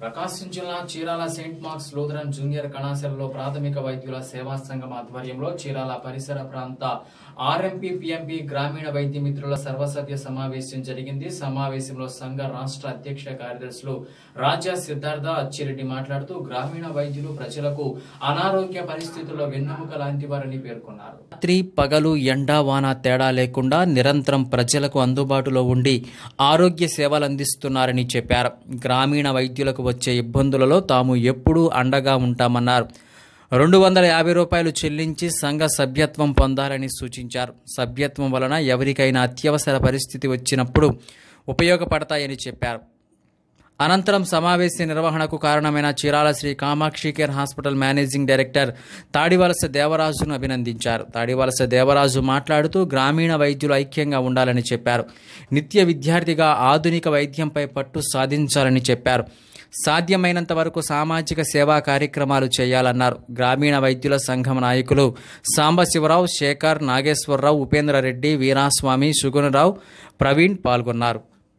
ప్రకాశం జిల్లా Chirala saint Mark's Lutheran junior కళాశాలలో ప్రాథమిక వైద్యుల సేవా సంఘం ఆధ్వర్యంలో చీరాల పరిసర ప్రాంత ఆర్ఎంపీ పిఎంపీ గ్రామీణ వైద్య మిత్రుల సర్వసభ్య సమావేశం జరిగింది సమావేశంలో సంఘ రాష్ట్ర అధ్యక్ష కార్యదర్శులు రాజా సిద్ధార్థ అచ్చిరెడ్డి మాట్లాడుతూ గ్రామీణ వైద్యులు ప్రజలకు అనారోగ్య పరిస్థితుల్లో వెన్నెముక లాంటి వారని పేర్కొన్నారు రాత్రి పగలు ఎండ వాన తేడా లేకుండా నిరంతరం ప్రజలకు అందుబాటులో ఉండి ఆరోగ్య సేవలు అందిస్తున్నారని చెప్పారు గ్రామీణ వైద్యులకు వచ్చే ఇబ్బందులలో తాము ఎప్పుడూ అండగా ఉంటామన్నారు రెండు వందల యాభై రూపాయలు చెల్లించి సంఘ సభ్యత్వం పొందాలని సూచించారు సభ్యత్వం వలన ఎవరికైనా అత్యవసర పరిస్థితి వచ్చినప్పుడు ఉపయోగపడతాయని చెప్పారు అనంతరం సమావేశ నిర్వహణకు కారణమైన Chirala Shri Kamakshi care hospital managing director Tadivalasa దేవరాజును అభినందించారు తాడివలస దేవరాజు మాట్లాడుతూ గ్రామీణ వైద్యులు ఐక్యంగా ఉండాలని చెప్పారు నిత్య విద్యార్థిగా ఆధునిక వైద్యంపై పట్టు సాధించాలని చెప్పారు సాధ్యమైనంత వరకు సామాజిక సేవా కార్యక్రమాలు చేయాలన్నారు గ్రామీణ వైద్యుల సంఘం నాయకులు సాంబశివరావు శేఖర్ నాగేశ్వరరావు ఉపేంద్రరెడ్డి వీరాస్వామి సుగుణరావు ప్రవీణ్ పాల్గొన్నారు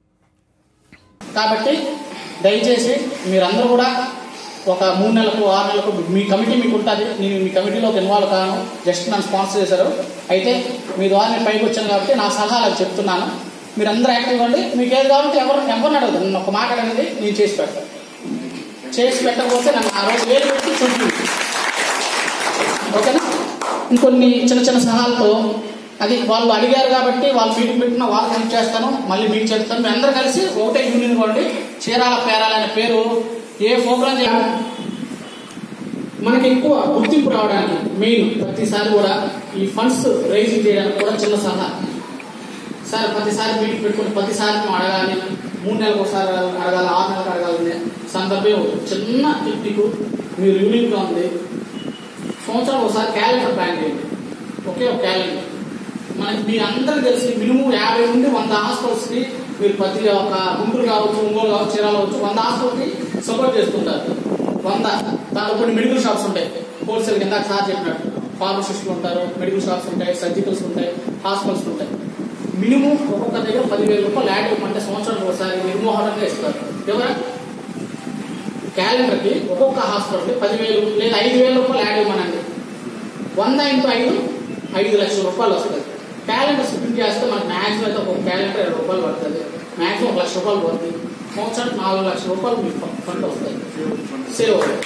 కాబట్టి దయచేసి మీరందరూ కూడా ఒక మూడు నెలలకు ఆరు నెలలకు మీ కమిటీ మీకు ఉంటుంది నేను మీ కమిటీలోకి ఇన్వాల్వ్ కాను జస్ట్ నన్ను స్పాన్సర్ చేశారు అయితే మీ ద్వారా నేను పైకి వచ్చాను కాబట్టి నా సలహాలు అవి చెప్తున్నాను మీరు అందరూ యాక్టివ్ అండి మీకు ఏది కావాలంటే ఎవరు ఎవరిని అడగదు నన్ను ఒక మాట అనేది నేను చేసి పెడతాను చేసి పెట్టకపోతే నన్ను ఆ రోజు వేలు పెట్టి చూపింది ఓకేనా ఇంకొన్ని చిన్న చిన్న సలహాలతో అది వాళ్ళు అడిగారు కాబట్టి వాళ్ళు మీటింగ్ పెట్టిన వాళ్ళకి హెల్ప్ చేస్తాను మళ్ళీ మీకు చెప్తాను మీ అందరూ కలిసి ఒకటే యూనియన్ కొండి చీరాల పేరాల అనే పేరు ఏ ప్రోగ్రామ్ చేయాలి మనకి ఎక్కువ గుర్తింపు రావడానికి మెయిన్ ప్రతిసారి కూడా ఈ ఫండ్స్ రైజింగ్ చేయడానికి కూడా చిన్న సలహా సార్ ప్రతిసారి మీటింగ్ పెట్టుకుని ప్రతిసారి మేము అడగాలి మూడు నెలలకు ఒకసారి అడగాలి ఆరు నెలలకు అడగాలి సందర్భం చిన్న టెక్నిక్ మీరు యూనిట్గా ఉంది సంవత్సరం ఒకసారి క్యాలెండర్ ప్లాన్ చేయండి ఒకే ఒక క్యాలెండర్ మనకి మీ అందరూ తెలిసి మినిమం యాభై నుండి వంద హాస్పిటల్స్కి మీరు ప్రతి ఒక గుంటూరు కావచ్చు ఒంగోలు కావచ్చు చీరాల కావచ్చు వంద హాస్పిటల్కి సపోర్ట్ చేస్తుంటారు వంద దాంట్లో కొన్ని మెడికల్ షాప్స్ ఉంటాయి హోల్సేల్ కింద సార్ చెప్పినట్టు ఫార్మసిస్టులు ఉంటారు మెడికల్ షాప్స్ ఉంటాయి సర్జికల్స్ ఉంటాయి హాస్పిటల్స్ ఉంటాయి మినిమం ఒక్కొక్క దగ్గర పదివేల రూపాయలు యాడ్ ఇవ్వమంటే సంవత్సరానికి ఒకసారి నిర్మోహనంగా ఇస్తారు ఎవరా క్యాలెండర్కి ఒక్కొక్క హాస్పిటల్కి పదివేలు లేదా ఐదు వేల రూపాయలు యాడ్ ఇవ్వమనండి వంద ఇంటూ ఐదు ఐదు లక్షల రూపాయలు వస్తుంది క్యాలెండర్ ప్రింట్ చేస్తే మనకి మ్యాక్సిమం అయితే ఒక క్యాలెండర్ ఇరవై రూపాయలు పడుతుంది మ్యాక్సిమం ఒక లక్ష రూపాయలు పడుతుంది సంవత్సరానికి నాలుగు లక్షల రూపాయలు మీకు ఫండ్ వస్తుంది సేవ్ అవుతుంది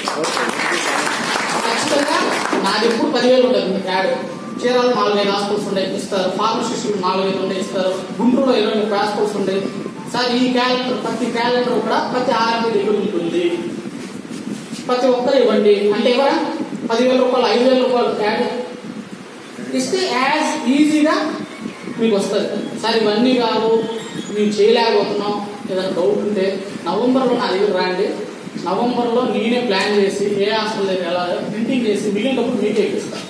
ఖచ్చితంగా నాది ఎప్పుడు పదివేలు ఉంటుంది మీకు యాడ్ చీరాల నాలుగైదు హాస్పిటల్స్ ఉంటాయి ఇస్తారు ఫార్మసిస్టులు నాలుగైదు ఉంటాయి ఇస్తారు గుంటూరులో ఇరవై ముప్పై హాస్పిటల్స్ ఉంటాయి సార్ ఈ క్యాలెండర్ ప్రతి క్యాలెండర్ కూడా ప్రతి ఆర్ఎంపీ దగ్గర ఉంటుంది ప్రతి ఒక్కరు ఇవ్వండి అంటే ఎవరా పదివేల రూపాయలు ఐదు వేల రూపాయలు యాడ్ ఇస్తే యాజ్ ఈజీగా మీకు వస్తుంది సార్ ఇవన్నీ కాదు మేము చేయలేకపోతున్నాం ఏదైనా డౌట్ ఉంటే నవంబర్లో నా దగ్గర రాండి నవంబర్లో నేనే ప్లాన్ చేసి ఏ హాస్పిటల్ దగ్గర వెళ్ళాలో ప్రింటింగ్ చేసి మిగిలినప్పుడు మీకే ఇస్తాను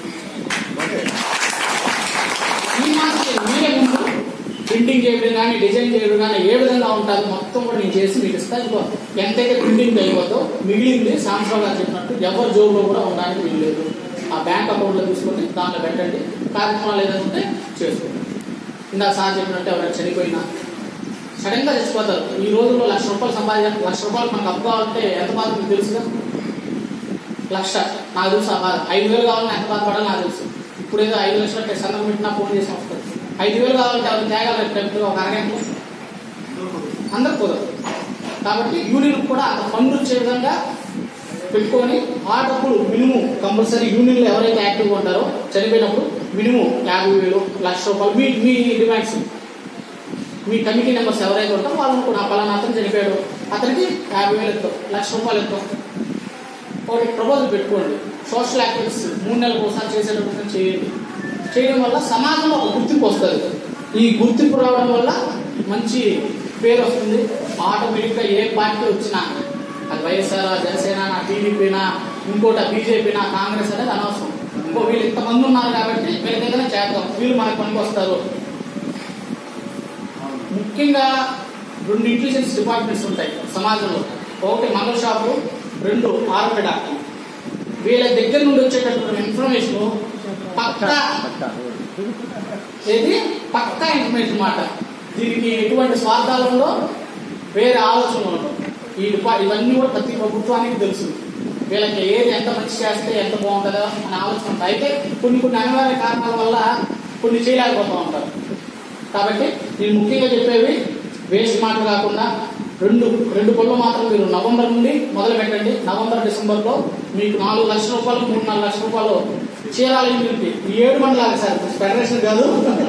ఈ మాసం మీరే ముందు ప్రింటింగ్ చేయడం కానీ డిజైన్ చేయడం కానీ ఏ విధంగా ఉంటుంది మొత్తం కూడా నేను చేసి మీకు ఇస్తాను ఇదిగో ఎంతైతే ప్రింటింగ్ అయిపోతుందో మిగిలింది సాంసరావు గారు చెప్పినట్టు ఎవరి జోబులో కూడా ఉండడానికి వీల్లేదు ఆ బ్యాంక్ అకౌంట్లో తీసుకొని దాంట్లో పెట్టండి కార్యక్రమాలు ఏదైనా ఉంటే చేసుకోండి ఇందాక సార్ చెప్పినట్టు ఎవరైనా చనిపోయినా సడన్ గా చచ్చిపోతారు ఈ రోజుల్లో లక్ష రూపాయలు సంపాదించాలి లక్ష రూపాయలు మనకు అప్పు కావాలంటే ఎంత బాధ మీకు తెలుసుగా లక్ష నాకు తెలుసు ఆ బాధ ఐదు వేలు కావాలని ఎంత బాధపడాలో నాకు తెలుసు ఇప్పుడు ఏదో ఐదు లక్షలు అంటే సందర్భం పెట్టినా ఫోన్ చేసి వస్తుంది ఐదు వేలు కావాలంటే ఎవరు తేగలరు టెంపుల్ ఒక అరగంటలో అందరు కుదరదు కాబట్టి యూనియన్ కూడా అంత ఫండ్ వచ్చే విధంగా పెట్టుకొని ఆ డబ్బులు మినిమం కంపల్సరీ యూనియన్లో ఎవరైతే యాక్టివ్గా ఉంటారో చనిపోయినప్పుడు మినిమం యాభై వేలు లక్ష రూపాయలు మీ మీ డిమాండ్స్ మీ కమిటీ మెంబర్స్ ఎవరైతే ఉంటారో వాళ్ళని కూడా పలానా అతను చనిపోయాడు అతనికి యాభై వేలు ఇస్తాం లక్ష రూపాయలు ఇస్తాం ఒకటి ప్రపోజల్ పెట్టుకోండి సోషల్ యాక్టివిటీస్ మూడు నెలలకు ఒకసారి చేసేటప్పుడు చేయండి చేయడం వల్ల సమాజంలో ఒక గుర్తింపు వస్తుంది ఈ గుర్తింపు రావడం వల్ల మంచి పేరు వస్తుంది ఆటోమేటిక్గా ఏ పార్టీ వచ్చినా అది వైఎస్ఆర్ జనసేన టీడీపీనా ఇంకోట బీజేపీనా కాంగ్రెస్ అనేది అనవసరం ఇంకో వీళ్ళు ఇంతమంది ఉన్నారు కాబట్టి వీళ్ళ దగ్గర చేద్దాం వీళ్ళు మనకు పనికి వస్తారు ముఖ్యంగా రెండు ఇంటెలిజెన్స్ డిపార్ట్మెంట్స్ ఉంటాయి సమాజంలో ఒకటి మంగళ షాపు రెండు ఆరోగ్య డాక్టర్ వీళ్ళ దగ్గర నుండి వచ్చేటటువంటి ఇన్ఫర్మేషన్ పక్కా ఏది పక్కా ఇన్ఫర్మేషన్ మాట దీనికి ఎటువంటి స్వార్థాలు ఉండవు వేరే ఆలోచనలు ఉండవు ఈ డిపా- ఇవన్నీ కూడా ప్రతి ప్రభుత్వానికి తెలుసు వీళ్ళకి ఏది ఎంత మంచి చేస్తే ఎంత బాగుంటుందో అని ఆలోచన ఉంటుంది అయితే కొన్ని కొన్ని అనివార్య కారణాల వల్ల కొన్ని చేయలేకపోతూ ఉంటారు కాబట్టి నేను ముఖ్యంగా చెప్పేవి వేస్ట్ మాటలు కాకుండా రెండు రెండు పళ్ళు మాత్రం మీరు నవంబర్ నుండి మొదలు పెట్టండి నవంబర్ డిసెంబర్లో మీకు నాలుగు లక్షల రూపాయలు మూడు నాలుగు లక్షల రూపాయలు చీరాల యూనిట్ ఈ ఏడు మండలాలు సార్ ఫెడరేషన్ కాదు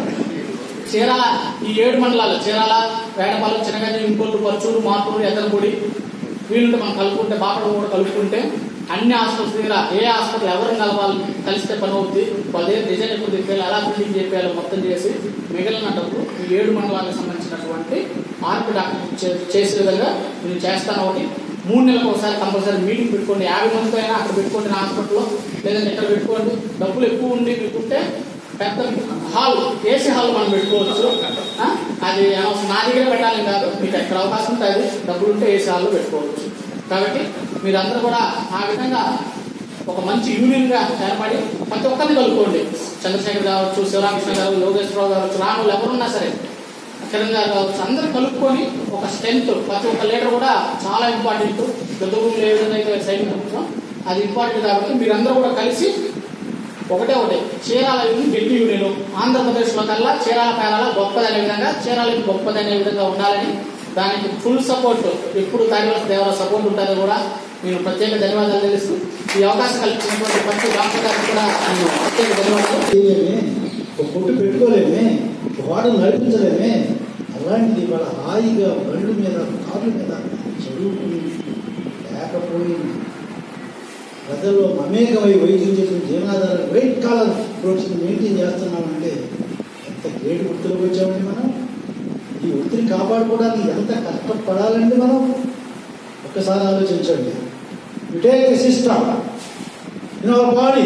చీరాల ఈ ఏడు మండలాలు చీరాల వేటపాలెం చిన్నగడ్డ ఇంకొల్లు పరచూరు మార్పూరు ఎద్దరపూడి వీలుంటే మనం కలుపుకుంటే బాపడ కూడా కలుపుకుంటే అన్ని హాస్పిటల్స్ దగ్గర ఏ హాస్పిటల్ ఎవరిని కలవాలి కలిస్తే పని అవుద్ది వాళ్ళ దగ్గర డిజైన్ ఎక్కువ దిక్కేయాలి ఎలా బిల్డింగ్ చెప్పేయాలి మొత్తం చేసి మిగిలిన డబ్బు ఈ ఏడు మండలాలకు సంబంధించినటువంటి ఆర్పి డాక్టర్ చే- చేసే విధంగా నేను చేస్తాను ఒకటి మూడు నెలలకు ఒకసారి కంపల్సరీ మీటింగ్ పెట్టుకోండి యాభై మందితో అయినా అక్కడ పెట్టుకోండి నా హాస్పిటల్లో లేదంటే ఇక్కడ పెట్టుకోండి డబ్బులు ఎక్కువ ఉండి మీకుంటే పెద్ద హాల్ ఏసీ హాల్ మనం పెట్టుకోవచ్చు ఆ? అది అనవసరం నా దగ్గర పెట్టాలని కాదు మీకు ఎక్కడ అవకాశం ఉంటే అది డబ్బులు ఉంటే ఏసీ హాల్లో పెట్టుకోవచ్చు కాబట్టి మీరందరూ కూడా ఆ విధంగా ఒక మంచి యూనియన్ గా ఏర్పడి ప్రతి ఒక్కరిని కలుపుకోండి చంద్రశేఖర్ కావచ్చు శివరామకృష్ణ గారు యోగేశ్వరరావు కావచ్చు రాములు ఎవరున్నా సరే కిరణ్ గారు కావచ్చు అందరూ కలుపుకొని ఒక స్ట్రెంత్ ప్రతి ఒక్క లీడర్ కూడా చాలా ఇంపార్టెంట్ పెద్ద భూములు ఏ విధంగా అయితే సైనిక అది ఇంపార్టెంట్ కాబట్టి మీరందరూ కూడా కలిసి ఒకటే ఒకటే చీరాల యూనియన్ గట్టి యూనియన్ ఆంధ్రప్రదేశ్లో కల్లా చీరాల పేరాల గొప్పదనే విధంగా చీరాల గొప్పదనే విధంగా ఉండాలని దానికి ఫుల్ సపోర్ట్ ఎప్పుడు తాగిన దేవర సపోర్ట్ ఉంటుందో కూడా నేను ప్రత్యేక ధన్యవాదాలు తెలుస్తూ ఈ అవకాశం కల్పించినటువంటి ప్రతి డాక్టర్ గారికి కూడా నేను ప్రత్యేక ధన్యవాదాలు చేయలేమే ఒక పొట్టు పెట్టుకోలేమే ఒక వాడను నడిపించలేమే అలాంటిది వాళ్ళ హాయిగా బండ్ల మీద కార్ల మీద చదువుకుని లేకపోయింది ప్రజల్లో మమేకమై వైద్యం చేసిన జీవనాధారం వైట్ కాలర్ ప్రోటీన్ మెయింటైన్ చేస్తున్నామంటే ఎంత గ్రేట్ వృత్తిలోకి వచ్చామండి మనం ఈ వృత్తిని కాపాడుకోవడానికి ఎంత కష్టపడాలండి మనం ఒక్కసారి ఆలోచించండి you take the system in our body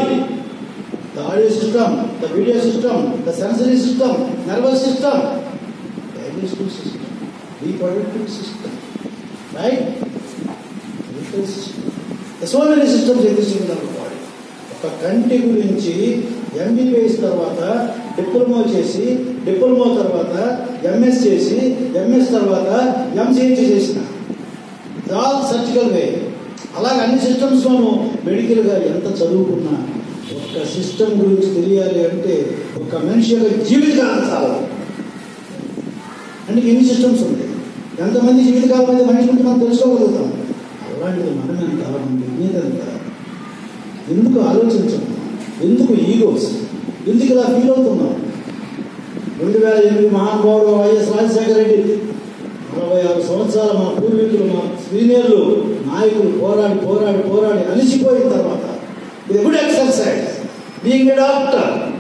the audio system, the video system, the sensory system, nervous system, digestive system, reproductive system, right? Mental system. The so many systems exist in our body. ఒక కంటి గురించి MBBS తర్వాత diploma చేసి diploma తర్వాత MS చేసి MS తర్వాత MCh చేసిన all surgical వే అలాగే అన్ని సిస్టమ్స్లోనూ మెడికల్గా ఎంత చదువుకున్నా ఒక సిస్టమ్ గురించి తెలియాలి అంటే ఒక మనిషి యొక్క జీవితకాలం చాలు అంటే ఎన్ని సిస్టమ్స్ ఉంటాయి ఎంతమంది జీవితకాలం మీద మనిషి ఉంటే మనం తెలుసుకోగలుగుతాం అలాంటిది మనం ఎంత విజ్ఞత ఎంత ఎందుకు ఆలోచించం ఎందుకు ఈగోస్ ఎందుకు ఇలా ఫీల్ అవుతున్నాం రెండు వేల ఎనిమిది మహానుభావుడు వైఎస్ రాజశేఖర రెడ్డి నలభై ఆరు సంవత్సరాల మా పూర్వీకులు మా సీనియర్లు నాయకులు పోరాడి పోరాడి పోరాడి అలిసిపోయిన తర్వాత ఇది good exercise being a doctor